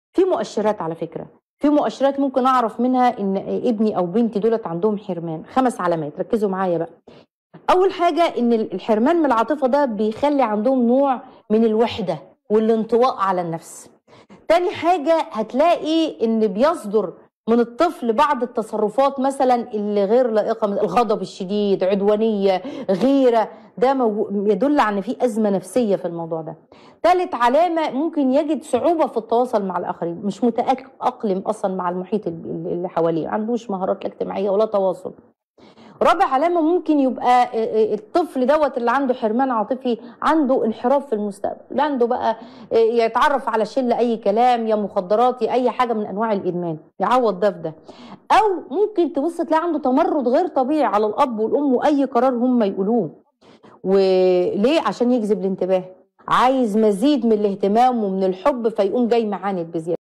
في مؤشرات على فكره في مؤشرات ممكن اعرف منها ان ابني او بنتي دولت عندهم حرمان خمس علامات ركزوا معايا بقى اول حاجه ان الحرمان من العاطفه ده بيخلي عندهم نوع من الوحده والانطواء على النفس تاني حاجه هتلاقي ان بيصدر من الطفل بعض التصرفات مثلا اللي غير لائقه من الغضب الشديد عدوانيه غيره ده يدل على ان في ازمه نفسيه في الموضوع ده ثالث علامه ممكن يجد صعوبه في التواصل مع الاخرين مش متاقلم اصلا مع المحيط اللي حواليه ما عندوش مهارات اجتماعيه ولا تواصل رابع علامة ممكن يبقى الطفل دوت اللي عنده حرمان عاطفي عنده انحراف في المستقبل عنده بقى يتعرف على شلة أي كلام يا مخدرات يا أي حاجة من أنواع الإدمان يعوض ده في ده أو ممكن تبص تلاقي عنده تمرد غير طبيعي على الأب والأم وأي قرار هم يقولوه وليه عشان يجذب الانتباه عايز مزيد من الاهتمام ومن الحب فيقوم جاي معاند بزيادة